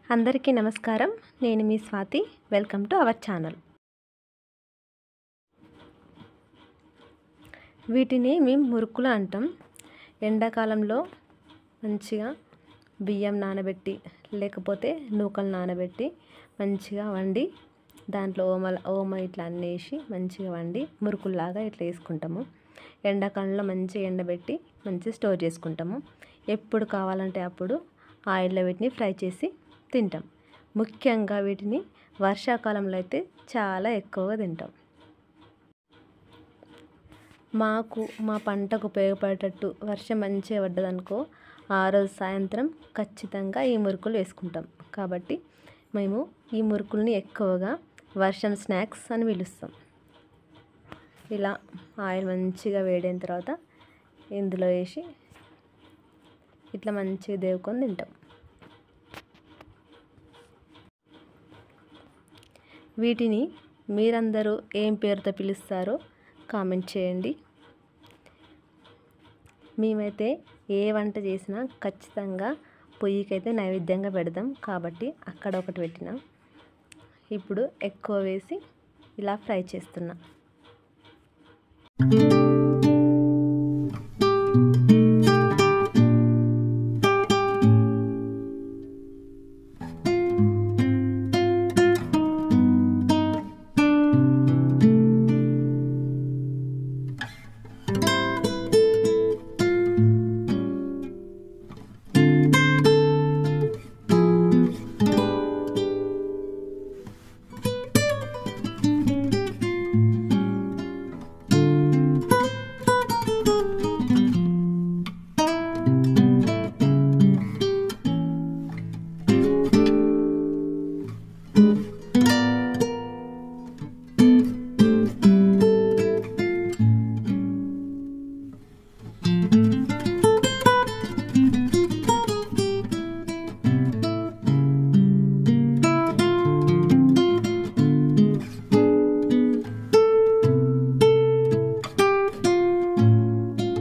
అందరికీ నమస్కారం నేను మీ Swathi welcome to our channel వీటిని మేము మురుకులు అంటాం ఎండాకాలంలో మంచిగా బియ్యం నానబెట్టి లేకపోతే నూకలు నానబెట్టి మంచిగా వండి దాంట్లో ఓమ ఓమ ఇట్లా అన్నీ వేసి మంచిగా వండి మురుకుల్లాగా ఇట్లా వేసుకుంటాము ఎండాకాలంలో మంచిగా ఎండబెట్టి మంచిగా స్టోర్ చేసుకుంటాము ఎప్పుడు కావాలంటే అప్పుడు ఆయిల్లో వీటిని ఫ్రై చేసి తింటాం ముఖ్యంగా వీటిని వర్షాకాలంలో అయితే చాలా ఎక్కువగా తింటాం మాకు మా పంటకు ఉపయోగపడేటట్టు వర్షం మంచిగా పడ్డదనుకో ఆ రోజు సాయంత్రం ఖచ్చితంగా ఈ మురుకులు వేసుకుంటాం కాబట్టి మేము ఈ మురుకుల్ని ఎక్కువగా వర్షం స్నాక్స్ అని పిలుస్తాం ఇలా ఆయిల్ మంచిగా వేడైన తర్వాత ఇందులో వేసి ఇట్లా మంచిగా దేవుకొని తింటాం వీటిని మీరందరూ ఏం పేరుతో పిలుస్తారో కామెంట్ చేయండి మేమైతే ఏ వంట చేసినా ఖచ్చితంగా పొయ్యికైతే నైవేద్యంగా పెడదాం కాబట్టి అక్కడ ఒకటి పెట్టిన ఇప్పుడు ఎక్కువ వేసి ఇలా ఫ్రై చేస్తున్నా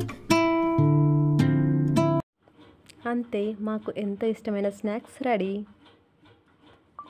అంతే మాకు ఎంతో ఇష్టమైన స్నాక్స్ రెడీ